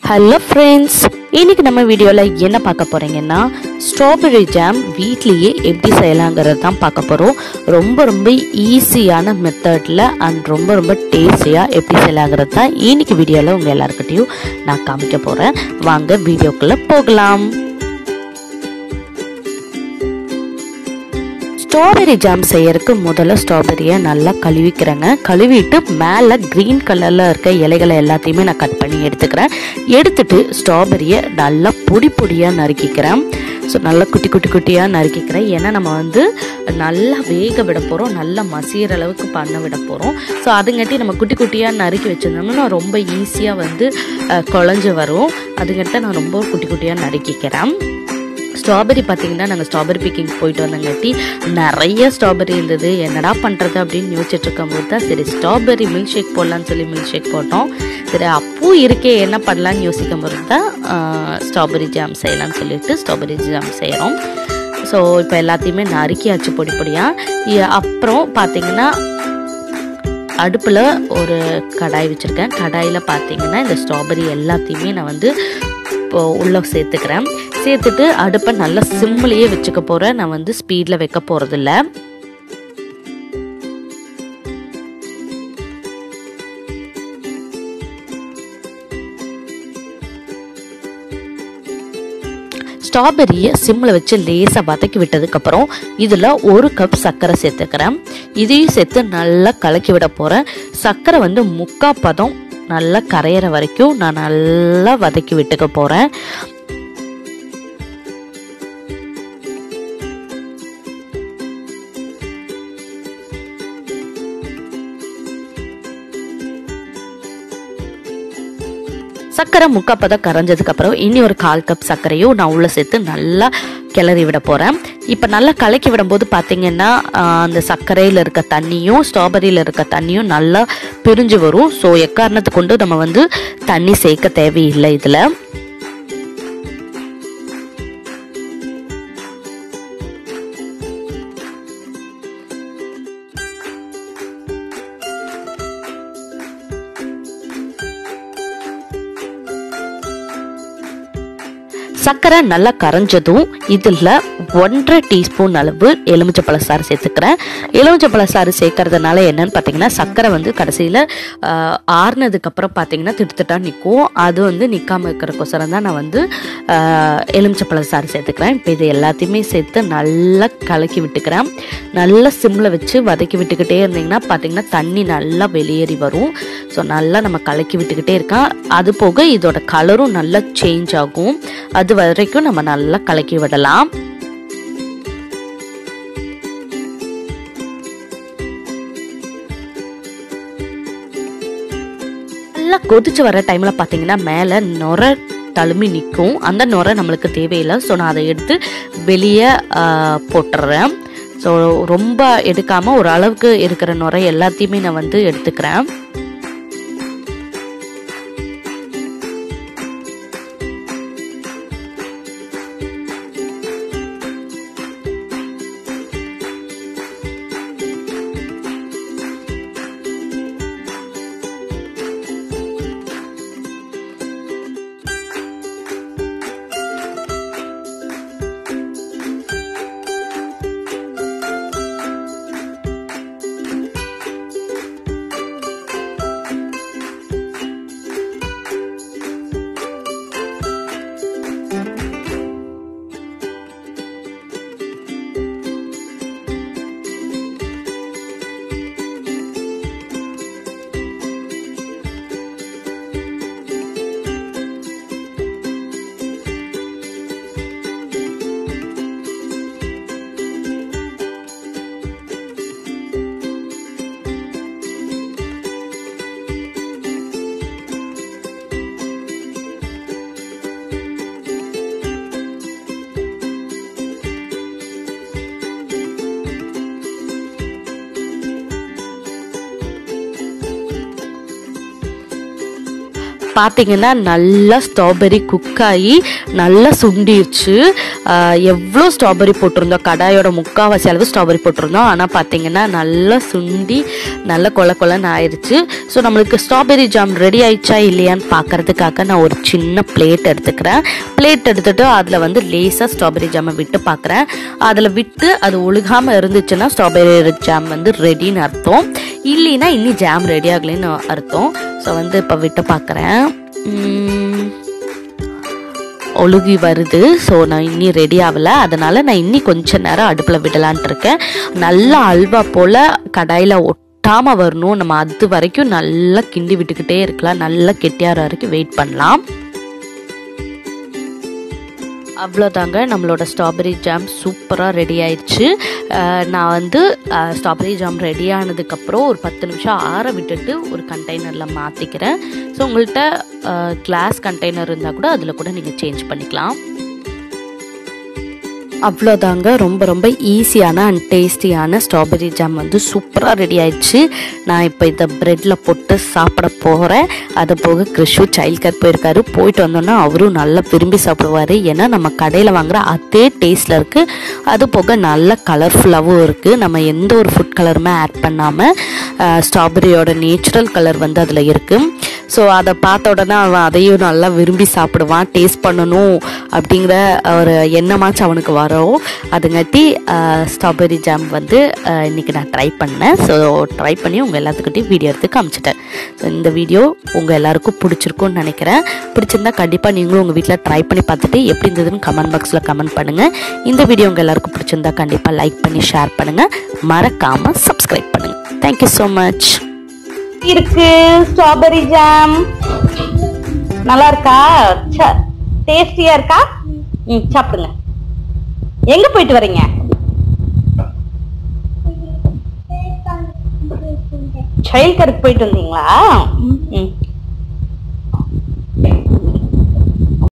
hello friends இன்னைக்கு நம்ம வீடியோவில் என்ன பார்க்க போறீங்கன்னா ஸ்ட்ராபெரி ஜாம் வீட்லேயே எப்படி செய்யலாங்கிறது தான் பார்க்க போகிறோம் ரொம்ப ரொம்ப ஈஸியான மெத்தடில் அண்ட் ரொம்ப ரொம்ப டேஸ்டியாக எப்படி செய்யலாங்கிறது தான் இன்னைக்கு வீடியோவில் உங்கள் எல்லாருக்கிட்டையும் நான் காமிக்க போகிறேன் வாங்க வீடியோக்குள்ளே போகலாம் ஸ்ட்ராபெரி ஜாம் செய்யறதுக்கு முதல்ல ஸ்ட்ராபெரியை நல்லா கழுவிக்கிறேங்க கழுவிட்டு மேலே க்ரீன் கலரில் இருக்க இலைகளை எல்லாத்தையுமே நான் கட் பண்ணி எடுத்துக்கிறேன் எடுத்துட்டு ஸ்ட்ராபெரியை நல்லா பொடி பொடியாக நறுக்கிக்கிறேன் ஸோ நல்லா குட்டி குட்டி குட்டியாக நறுக்கிக்கிறேன் ஏன்னா நம்ம வந்து நல்லா வேக விட போகிறோம் நல்லா மசிகிற அளவுக்கு பண்ண விட போகிறோம் ஸோ அதுங்காட்டி நம்ம குட்டி குட்டியாக நறுக்கி வச்சுருந்தோம்னா ரொம்ப ஈஸியாக வந்து அஹ், குழஞ்சு வரும் அதுங்காட்டி நான் ரொம்ப குட்டி குட்டியாக நறுக்கிக்கிறேன் ஸ்ட்ராபெரி பார்த்தீங்கன்னா நாங்கள் ஸ்ட்ராபெரி பிக்கிங் போயிட்டு வந்தங்காட்டி நிறைய ஸ்ட்ராபெரி இருந்தது என்னடா பண்ணுறது அப்படின்னு யோசிச்சுட்டு இருக்கும்போது தான் சரி ஸ்ட்ராபெரி மில்க் ஷேக் போடலான்னு சொல்லி மில்க் ஷேக் போட்டோம் சரி அப்போ இருக்கே என்ன பண்ணலான்னு யோசிக்கும் போது தான் ஸ்ட்ராபெரி ஜாம் செய்யலாம்னு சொல்லிட்டு ஸ்ட்ராபெரி ஜாம் செய்கிறோம் ஸோ இப்போ எல்லாத்தையுமே நறுக்கியாச்சு பொடி பொடியாக அப்புறம் பார்த்தீங்கன்னா அடுப்பில் ஒரு கடாய் வச்சுருக்கேன் கடாயில் பார்த்தீங்கன்னா இந்த ஸ்ட்ராபெரி எல்லாத்தையுமே நான் வந்து இப்போ உள்ளே சேர்த்துக்கிறேன் சேர்த்துட்டு அடுப்பை நல்லா சிம்மிலேயே வச்சுக்க போகிறேன் நான் வந்து ஸ்பீடில் வைக்க போகிறதில்ல ஸ்ட்ராபெரியை சிம்மில் வச்சு லேசாக வதக்கி விட்டதுக்கப்புறம் இதில் ஒரு கப் சர்க்கரை சேர்த்துக்கிறேன் இதையும் சேர்த்து நல்லா கலக்கி விட போகிறேன் சர்க்கரை வந்து முக்கா பதம் நல்லா கரையிற வரைக்கும் நான் நல்லா வதக்கி விட்டுக்க போகிறேன் சர்க்கரை முக்காப்பதம் கரைஞ்சதுக்கு அப்புறம் இனி ஒரு கால் கப் சர்க்கரையும் நான் உள்ள சேர்த்து நல்லா கிளறி விட போகிறேன் இப்போ நல்லா கலக்கி விடும்போது பார்த்தீங்கன்னா ஆஹ், அந்த சர்க்கரையில் இருக்க தண்ணியும் ஸ்ட்ராபெரியில் இருக்க தண்ணியும் நல்லா பிரிஞ்சு வரும் ஸோ எக்காரணத்தை கொண்டு நம்ம வந்து தண்ணி சேர்க்க தேவையில்லை இதில் சர்க்கரை நல்லா கரைஞ்சதும் இதில் ஒன்றரை டீஸ்பூன் அளவு எலுமிச்சப்பழ சாறு சேர்த்துக்கிறேன் எலுமிச்சப்பழ சாறு சேர்க்கறதுனால என்னன்னு பார்த்தீங்கன்னா சர்க்கரை வந்து கடைசியில் ஆறுனதுக்கப்புறம் பார்த்தீங்கன்னா திட்டுத்திட்டா நிற்கும் அது வந்து நிற்காம இருக்கிறக்கோசரம் தான் நான் வந்து எலுமிச்சப்பழ சாறு சேர்த்துக்கிறேன் இப்போ இது எல்லாத்தையுமே சேர்த்து நல்லா கலக்கி விட்டுக்கிறேன் நல்லா சிம்மில் வச்சு வதக்கி விட்டுக்கிட்டே இருந்தீங்கன்னா பார்த்தீங்கன்னா தண்ணி நல்லா வெளியேறி வரும் ஸோ நல்லா நம்ம கலக்கி விட்டுக்கிட்டே இருக்கோம் அது போக இதோட கலரும் நல்லா சேஞ்ச் ஆகும் அது வரைக்கும் நம்ம நல்லா கலக்கி விடலாம் நல்லா கொதிச்சு வர டைமில் பார்த்தீங்கன்னா மேலே நுர தழும்பி நிற்கும் அந்த நுரை நம்மளுக்கு தேவையில்லை ஸோ நான் அதை எடுத்து வெளியே போட்டுடுறேன் ஸோ ரொம்ப எடுக்காமல் ஒரு அளவுக்கு இருக்கிற நுரை எல்லாத்தையுமே நான் வந்து எடுத்துக்கிறேன் பார்த்தீங்கன்னா நல்லா ஸ்ட்ராபெரி குக் ஆகி நல்லா சுண்டிருச்சு ஆஹ் எவ்வளோ ஸ்ட்ராபெரி போட்டிருந்தோம் கடாயோட முக்கால்வாசி அளவு ஸ்ட்ராபெரி போட்டிருந்தோம் ஆனால் பார்த்தீங்கன்னா நல்லா சுண்டி நல்லா கொல கொலன்னு ஆயிடுச்சு ஸோ நம்மளுக்கு ஸ்ட்ராபெரி ஜாம் ரெடி ஆயிடுச்சா இல்லையான்னு பார்க்கறதுக்காக நான் ஒரு சின்ன பிளேட் எடுத்துக்கிறேன் பிளேட் எடுத்துட்டு அதில் வந்து லேசாக ஸ்ட்ராபெரி ஜாமை விட்டு பார்க்குறேன் அதில் விட்டு அது ஒழுகாமல் இருந்துச்சுன்னா ஸ்ட்ராபெரி ஜாம் வந்து ரெடின்னு அர்த்தம் இல்லைன்னா இன்னி ஜாம் ரெடி ஆகலைன்னு அர்த்தம் ஸோ வந்து இப்போ விட்டு பார்க்குறேன் ஒழுகி வருது ஸோ நான் இன்னி ரெடி ஆகலை அதனால் நான் இன்னி கொஞ்ச நேரம் அடுப்பில் விடலான்ட்டு இருக்கேன் நல்லா அல்வா போல் கடாயில் ஒட்டாமல் வரணும் நம்ம அது வரைக்கும் நல்லா கிண்டி விட்டுக்கிட்டே இருக்கலாம் நல்லா கெட்டியார வரைக்கும் வெயிட் பண்ணலாம் அவ்வளோதாங்க நம்மளோட ஸ்ட்ராபெரி ஜாம் சூப்பராக ரெடி ஆயிடுச்சு அஹ் நான் வந்து ஸ்ட்ராபெரி ஜாம் ரெடி ஆனதுக்கப்புறம் ஒரு பத்து நிமிஷம் ஆற விட்டுட்டு ஒரு கண்டெய்னரில் மாற்றிக்கிறேன் ஸோ உங்கள்கிட்ட கிளாஸ் கண்டெய்னர் இருந்தால் கூட அதில் கூட நீங்கள் சேஞ்ச் பண்ணிக்கலாம் அவ்வளோதாங்க ரொம்ப ரொம்ப ஈஸியான அண்ட் டேஸ்டியான ஸ்ட்ராபெரி ஜாம் வந்து சூப்பராக ரெடி ஆயிடுச்சு நான் இப்போ இதை ப்ரெட்டில் போட்டு சாப்பிட போகிறேன் அது போக கிறிஷு சைல்ட் கேர் போயிருக்காரு போயிட்டு வந்தோன்னா அவரும் நல்லா விரும்பி சாப்பிடுவார் ஏன்னா நம்ம கடையில் வாங்குற அதே டேஸ்ட்டில் இருக்குது அது போக நல்ல கலர்ஃபுல்லாகவும் இருக்குது நம்ம எந்த ஒரு ஃபுட் கலருமே ஆட் பண்ணாமல் ஸ்ட்ராபெரியோட நேச்சுரல் கலர் வந்து அதில் இருக்குது ஸோ அதை பார்த்த உடனே அவன் அதையும் நல்லா விரும்பி சாப்பிடுவான் டேஸ்ட் பண்ணணும் அப்படிங்கிற ஒரு எண்ணமாச்சும் அவனுக்கு வரும் அதுங்காட்டி ஸ்ட்ராபெரி ஜாம் வந்து அஹ், இன்னைக்கு நான் ட்ரை பண்ணேன் ஸோ ட்ரை பண்ணி உங்கள் எல்லாத்துக்கிட்டையும் வீடியோ எடுத்து காமிச்சிட்டேன் ஸோ இந்த வீடியோ உங்கள் எல்லாருக்கும் பிடிச்சிருக்கும்னு நினைக்கிறேன் பிடிச்சிருந்தா கண்டிப்பாக நீங்களும் உங்கள் வீட்டில் ட்ரை பண்ணி பார்த்துட்டு எப்படி இருந்ததுன்னு கமெண்ட் பாக்ஸில் கமெண்ட் பண்ணுங்கள் இந்த வீடியோ உங்கள் எல்லாருக்கும் பிடிச்சிருந்தா கண்டிப்பாக லைக் பண்ணி ஷேர் பண்ணுங்கள் மறக்காமல் சப்ஸ்கிரைப் பண்ணுங்கள் தேங்க்யூ ஸோ மச் இருக்கு ஸ்ட்ராபெரி ஜாம் நல்லா இருக்கா டேஸ்டியா இருக்கா ம் சாப்பிடுங்க எங்க போயிட்டு வரீங்க சைல்ட் கேருக்கு போயிட்டு வந்தீங்களா